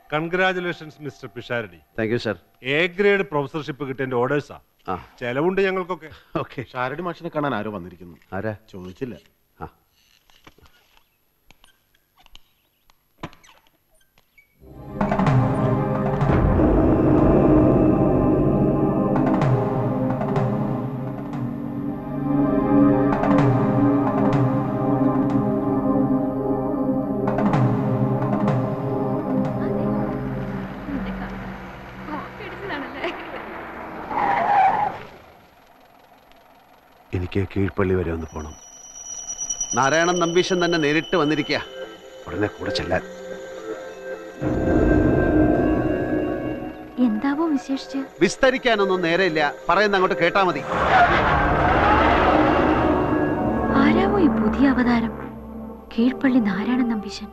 Congratulations mister Pisharody thank you sir A grade പ്രൊഫസർഷിപ്പ് കിട്ടിയതിന്റെ ഓർഡേഴ്സാ ആ ചെലവുണ്ട് ഞങ്ങൾക്കൊക്കെ ഓക്കെ ഷാരടി മാഷിനെ കാണാൻ ആരോ വന്നിരിക്കുന്നു ആരാ ചോദിച്ചില്ല ആ എനിക്ക് കീഴ്പള്ളി വരെ ഒന്ന് പോണം നാരായണൻ നമ്പീശൻ തന്നെ നേരിട്ട് വന്നിരിക്കുക ഉടനെ കൂടെ ചെല്ലാൻ എന്താവോ വിശേഷിച്ച് വിസ്തരിക്കാനൊന്നും നേരെയില്ല പറയുന്ന അങ്ങോട്ട് കേട്ടാ മതി ആരാവോ ഈ പുതിയ അവതാരം കീഴ്പള്ളി നാരായണൻ നമ്പീശൻ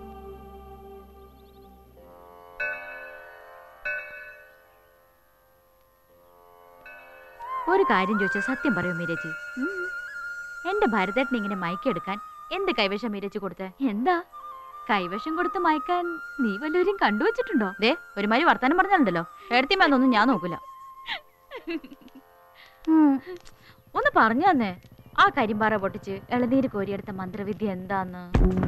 ഒരു കാര്യം ചോദിച്ചാൽ സത്യം പറയൂ മീരജി എന്റെ ഭരതേട്ടൻ ഇങ്ങനെ മയക്കെടുക്കാൻ എന്ത് കൈവശം മീരജി കൊടുത്തേ എന്താ കൈവശം കൊടുത്ത് മയക്കാൻ നീ വല്ലവരും കണ്ടുവച്ചിട്ടുണ്ടോ ദേ ഒരുമാതിരി വർത്താനം പറഞ്ഞാലുണ്ടല്ലോ എടുത്തിമേന്നൊന്നും ഞാൻ നോക്കൂല ഉം. ഒന്ന് പറഞ്ഞു തന്നെ ആ കരിമ്പാറ പൊട്ടിച്ച് ഇളനീര് കോരിയെടുത്ത മന്ത്രവിദ്യ എന്താന്ന്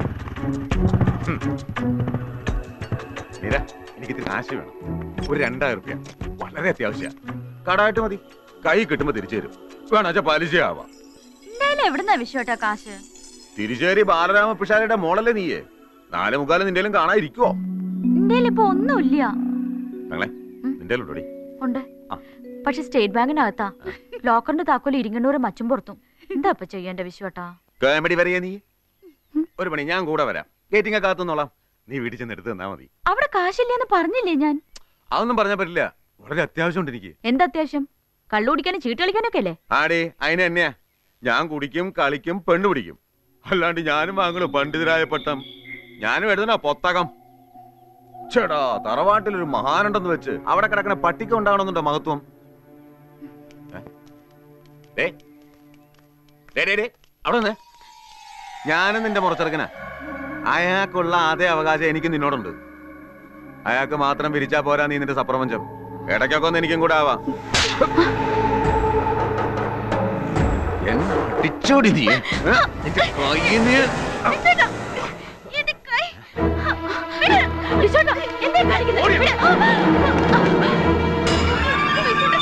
മീര എനിക്ക് ഇത്തിരി കാശ് വേണം ഒരു രണ്ടായിരം റുപ്യ വളരെ അത്യാവശ്യ കടായിട്ട് മതി കൈ കിട്ടുമ്പോ തിരിച്ചു തരും വേണാച്ച പലിശ ആവാം എന്തായാലും എവിടുന്നാ വിശ്വട്ടാ കാശ് തിരിച്ചേരി ബാലരാമ പിഷാരയുടെ മോളല്ലേ നീയേ നാല് മുക്കാലം നിന്റെലും കാണാതിരിക്കുവോ എന്റെ ഇപ്പൊ ഒന്നുമില്ല ഞങ്ങളെ ഉം. നിന്റെ ഉണ്ടോടി ഉണ്ട് ആ. പക്ഷെ സ്റ്റേറ്റ് ബാങ്കിനകത്താ ലോക്കറിന്റെ താക്കോൽ ഇരിങ്ങണ്ണൂറ് മച്ചും പുറത്തും എന്താ ഇപ്പൊ ചെയ്യേണ്ട വിശ്വട്ടാ കോമഡി വരെയാ നീ ഒരു പണി ഞാൻ കൂടെ വരാം ഗേറ്റിംഗ് കാത്തുന്നോളാം നീ വീട്ടിൽ ചെന്ന് എടുത്ത് തന്നാ മതി അവിടെ കാശില്ലെന്ന് പറഞ്ഞില്ലേ ഞാൻ അതൊന്നും പറഞ്ഞാ പറ്റില്ല വളരെ അത്യാവശ്യമുണ്ട് എനിക്ക് എന്താ അത്യാവശ്യം കള്ളു കുടിക്കാനും ചീട്ട് കളിക്കാനൊക്കെ അല്ലേ ആടേ അതിന് തന്നെയാ ഞാൻ കുടിക്കും കളിക്കും പെണ്ണു പിടിക്കും അല്ലാണ്ട് ഞാനും വാങ്ങലു പണ്ഡിതരായ പട്ടം ഞാനും എഴുതണ പൊത്തകം ചേടാ തറവാട്ടിലൊരു മഹാനുണ്ടെന്ന് വെച്ച് അവിടെ കിടക്കണ പട്ടിക്ക് ഉണ്ടാകണമെന്നുണ്ടോ മഹത്വം ഏ? ദേ. ദേ, ദേ, ദേ. അവിടെ വന്നേ ഞാനും നിന്റെ മുറച്ചെറുക്കനാ അയാൾക്കുള്ള അതേ അവകാശം എനിക്ക് നിന്നോടുണ്ട് അയാൾക്ക് മാത്രം വിരിച്ചാ പോരാ നീ നിന്റെ സപ്രപഞ്ചം ഇടയ്ക്കൊക്കെ ഒന്ന് എനിക്കും കൂടെ ആവാം എന്നെ അടിച്ചോടി നീ ഏ? നിന്റെ കയ്യിന്ന് വിശ്വട്ടാ, എന്താ ഈ കാണിക്കുന്നെ? ഓടി. വിട്. ആ, ആ, ആ. വിശ്വട്ടാ,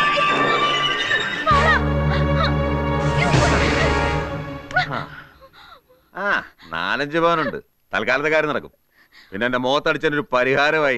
മോളാ. ആ നാലഞ്ച് പവനുണ്ട് തൽക്കാലത്തെ കാര്യം നടക്കും പിന്നെ എന്റെ മുഖത്തടിച്ചതിനൊരു പരിഹാരമായി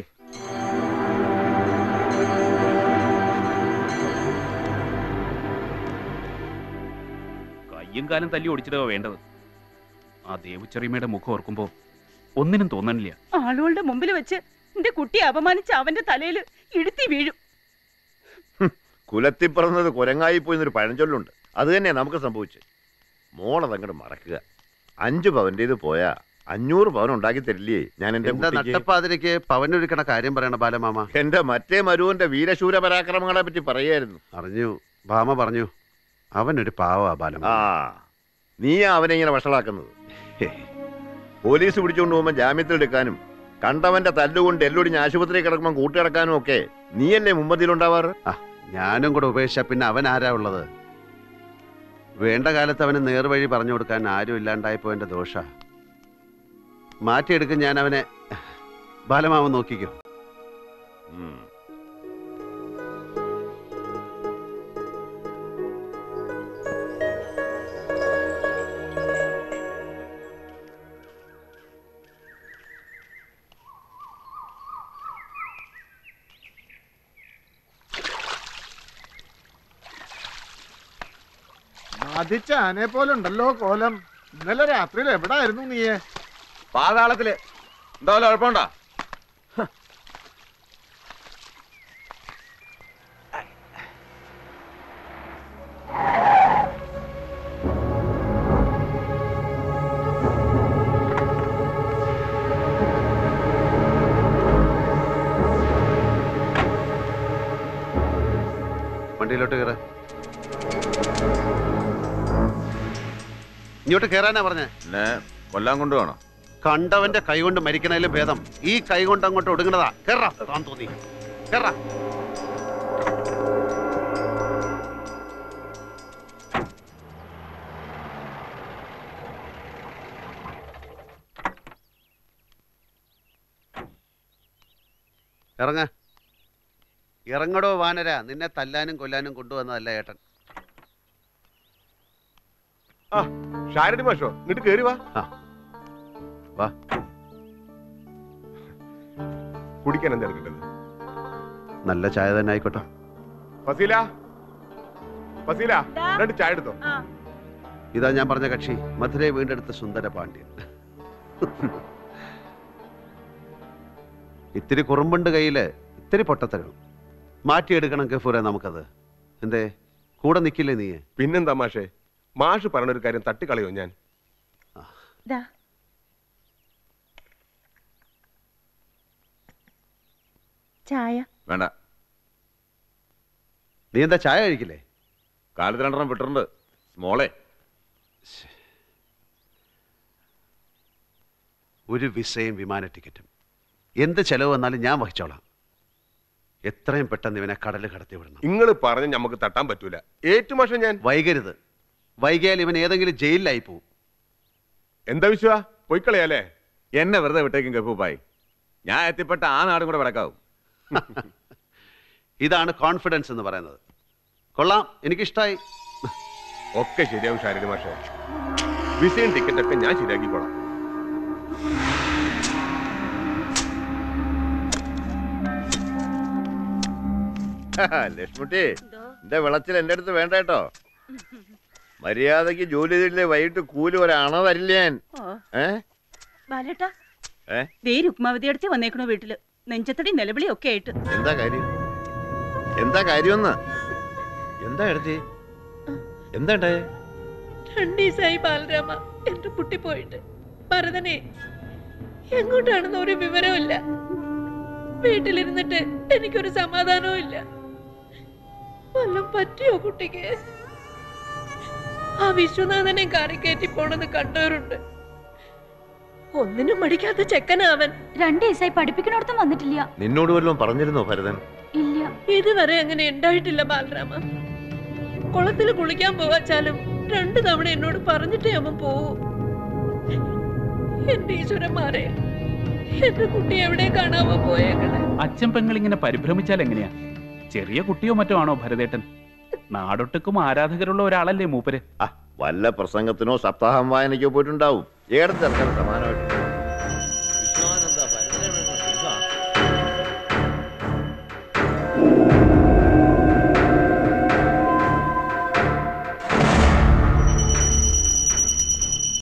കയ്യും കാലം തല്ലി ഓടിച്ചിട്ടോ വേണ്ടത് ആ ദേവുച്ചെറിയമ്മയുടെ മുഖം ഓർക്കുമ്പോ ഒന്നിനും തോന്നണില്ല ആളുകളുടെ മുമ്പിൽ വെച്ച് എന്റെ കുട്ടിയെ അപമാനിച്ച് അവന്റെ തലയിൽ ഇടുത്തി വീഴും കുലത്തിൽ പിറന്നത് കുരങ്ങായി പോയി എന്നൊരു പഴഞ്ചൊല്ലുണ്ട് അത് തന്നെയാ നമുക്ക് സംഭവിച്ചത് മോളതങ്ങോട്ട് മറക്കുക അഞ്ചു പവൻ്റേത് പോയാ അഞ്ഞൂറ് പവൻ ഉണ്ടാക്കി തരില്ലേ ഞാൻ എന്റെ എന്താ കുട്ടിക്ക്? നട്ടപ്പാതിരക്ക് പവനൊരുക്കണ കാര്യം പറയണ ബാലമാമ എന്റെ മറ്റേ മരുവന്റെ വീരശൂര പരാക്രമങ്ങളെ പറ്റി പറയായിരുന്നു അറിഞ്ഞു ഭാമ പറഞ്ഞു അവനൊരു പാവാ ബാലമാമ ആ നീ അവനെ ഇങ്ങനെ വഷളാക്കുന്നത് ഹേ. പോലീസ് പിടിച്ചുകൊണ്ട് പോകുമ്പോൾ ജാമ്യത്തിൽ എടുക്കാനും കണ്ടവന്റെ തല്ലുകൊണ്ട് എല്ലൊടിഞ്ഞ് ആശുപത്രി കിടക്കുമ്പോൾ കൂട്ടിക്കിടക്കാനും ഒക്കെ നീയല്ലേ മുമ്പതിലുണ്ടാവാറ് ഞാനും കൂടെ ഉപേക്ഷിച്ച പിന്നെ അവൻ ആരാ ഉള്ളത് വേണ്ട കാലത്ത് അവന് നേർവഴി പറഞ്ഞു കൊടുക്കാൻ ആരും ഇല്ലാണ്ടായപ്പോ എന്റെ ദോഷ മാറ്റിയെടുക്കും ഞാൻ അവനെ ബാലമാമ നോക്കിക്കോ ഉം. ബാധിച്ച ആനയെ പോലെ ഉണ്ടല്ലോ കോലം ഇന്നലെ രാത്രിയിൽ എവിടായിരുന്നു നീയെ പാതാളത്തില് എന്താ വല്ല കുഴപ്പമുണ്ടോ വണ്ടിയിലോട്ട് കയറ ഇങ്ങോട്ട് കയറാനാ പറഞ്ഞേ എന്നെ കൊല്ലാൻ കൊണ്ടുപോകണോ കണ്ടവന്റെ കൈ കൊണ്ട് മരിക്കണേലും ഭേദം ഈ കൈ കൊണ്ട് അങ്ങോട്ട് ഒടുങ്ങണതാ കേറാ താൻ തോന്നി കേറാ ഇറങ്ങ ഇറങ്ങടോ വാനര നിന്നെ തല്ലാനും കൊല്ലാനും കൊണ്ടുവന്നതല്ല ഏട്ടൻ ഷാരടി മാഷോ ഇങ്ങോട്ട് കേറി വാ ആ. വാ. കുടിക്കാൻ എന്താ എടുക്കേണ്ടത് നല്ല ചായ തന്നെ ആയിക്കോട്ടെ ഫസീല ഫസീല ദാ. രണ്ട് ചായ എടുത്തോ ആ ഇതാ ഞാൻ പറഞ്ഞ കക്ഷി മധുരയെ വീണ്ടെടുത്ത സുന്ദര പാണ്ഡ്യൻ ഇത്തിരി കുറുമ്പുണ്ട് കയ്യില് ഇത്തിരി പൊട്ടത്തകൾ മാറ്റിയെടുക്കണം ഗഫൂറെ നമുക്കത് എന്തേ കൂടെ നിൽക്കില്ലേ നീ പിന്നെന്താ മാഷേ മാഷ് പറഞ്ഞൊരു കാര്യം തട്ടിക്കളയോ ഞാൻ ദാ ചായ വേണ്ട നീ എന്താ ചായ കഴിക്കില്ലേ കാലത്ത് രണ്ടെണ്ണം വിട്ടിട്ടുണ്ട് സ്മോളെ ഒരു വിസയും വിമാന ടിക്കറ്റും എന്ത് ചെലവ് വന്നാലും ഞാൻ വഹിച്ചോളാം എത്രയും പെട്ടെന്ന് ഇവനെ കടൽ കടത്തി വിടണം നിങ്ങൾ പറഞ്ഞ നമുക്ക് തട്ടാൻ പറ്റൂല ഏറ്റു മാഷ ഞാൻ വൈകരുത് വൈകിയാൽ ഇവൻ ഏതെങ്കിലും ജയിലിലായി പോവും എന്താ വിശ്വ പോയിക്കളയാലേ എന്നെ വെറുതെ വിട്ടേക്കും ഗപ്പൂപ്പായി ഞാൻ എത്തിപ്പെട്ട ആ നാടും കൂടെ വിടക്കാവും ഇതാണ് കോൺഫിഡൻസ് എന്ന് പറയുന്നത് കൊള്ളാം എനിക്കിഷ്ടായി ഒക്കെ ശരിയാവും ഷാരടി മാഷേ വിസയും ടിക്കറ്റൊക്കെ ഞാൻ ശരിയാക്കിക്കോളാം ലക്ഷ്മുട്ടി എന്റെ വിളച്ചിൽ എന്റെ അടുത്ത് വേണ്ട കേട്ടോ മര്യാദക്ക് ജോലി ചെയ്തില്ലേ വൈകിട്ട് കൂലി ഒരണ തരില്ല ഞാൻ ഓ ഏ ബാലേട്ടാ ഏ? ദേ രുക്മാവതി അടുത്ത് വന്നേക്കണോ വീട്ടില് നെഞ്ചത്തടി നിലവിളി ഒക്കെ ആയിട്ട് എന്താ കാര്യം എന്താ കാര്യമെന്ന് എന്താ എടുത്തി എന്താ ഉണ്ടായേ രണ്ടു ദിവസമായി ബാലരാമ എന്റെ കുട്ടി പോയിട്ട് ഭരതനെ എങ്ങോട്ടാണെന്ന് ഒരു വിവരമില്ല വീട്ടിലിരുന്നിട്ട് എനിക്കൊരു സമാധാനവും ഇല്ല വല്ലതും പറ്റിയോ കുട്ടിക്ക് ആ വിശ്വനാഥനെ കാറി കയറ്റി പോണത് കണ്ടവരുണ്ട് ഒന്നിനും മടിക്കാത്ത ചെക്കനാവൻ രണ്ടു ദിവസമായി പഠിപ്പിക്കണോടത്തും വന്നിട്ടില്ല നിന്നോട് വല്ലതും പറഞ്ഞിരുന്നോ ഭരതൻ ഇല്ല ഇതുവരെ അങ്ങനെ ഉണ്ടായിട്ടില്ല ബാലരാമ കുളത്തിൽ കുളിക്കാൻ പോവാച്ചാലും രണ്ടു തവണ എന്നോട് പറഞ്ഞിട്ടേ അവൻ പോവൂ എന്റെ ഈശ്വരന്മാരെ എന്റെ കുട്ടി എവിടെ കാണാവോ പോയേക്കണേ അച്ഛൻ പെങ്ങൾ ഇങ്ങനെ പരിഭ്രമിച്ചാൽ എങ്ങനെയാ ചെറിയ കുട്ടിയോ മറ്റോ ആണോ ഭരതേട്ടൻ നാടൊട്ടുക്കും ആരാധകരുള്ള ഒരാളല്ലേ മൂപ്പര് ആ വല്ല പ്രസംഗത്തിനോ സപ്താഹം വായനയ്ക്കോ പോയിട്ടുണ്ടാവും ഏടത്തെ ചെറുക്കൻ സമാധാനം